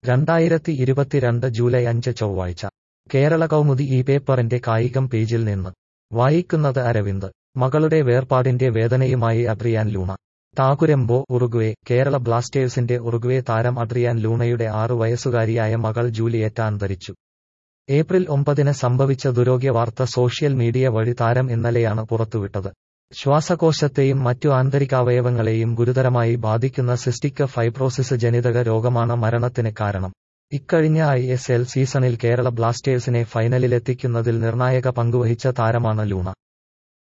രണ്ടായിരത്തി ഇരുപത്തിരണ്ട് ജൂലൈ അഞ്ച് ചൊവ്വാഴ്ച കേരള കൗമുദി ഈ പേപ്പറിന്റെ കായികം പേജിൽ നിന്ന് വായിക്കുന്നത് അരവിന്ദ് മകളുടെ വേർപാടിന്റെ വേദനയുമായി Adrian Luna Tacuarembo Uruguay Kerala ബ്ലാസ്റ്റേഴ്സിന്റെ ഉറുഗ്വേ താരം അഡ്രിയാൻ ലൂണയുടെ ആറു വയസ്സുകാരിയായ മകൾ ജൂലിയറ്റ അന്തരിച്ചു ഏപ്രിൽ ഒമ്പതിന് സംഭവിച്ച ദുരോഗ്യ വാർത്ത സോഷ്യൽ മീഡിയ വഴി താരം ഇന്നലെയാണ് പുറത്തുവിട്ടത് ശ്വാസകോശത്തെയും മറ്റു ആന്തരികാവയവങ്ങളെയും ഗുരുതരമായി ബാധിക്കുന്ന സിസ്റ്റിക് ഫൈബ്രോസിസ് ജനിതക രോഗമാണ് മരണത്തിന് കാരണം ഇക്കഴിഞ്ഞ ഐ എസ് എൽ സീസണിൽ കേരള ബ്ലാസ്റ്റേഴ്സിനെ ഫൈനലിലെത്തിക്കുന്നതിൽ നിർണായക പങ്കുവഹിച്ച താരമാണ് ലൂണ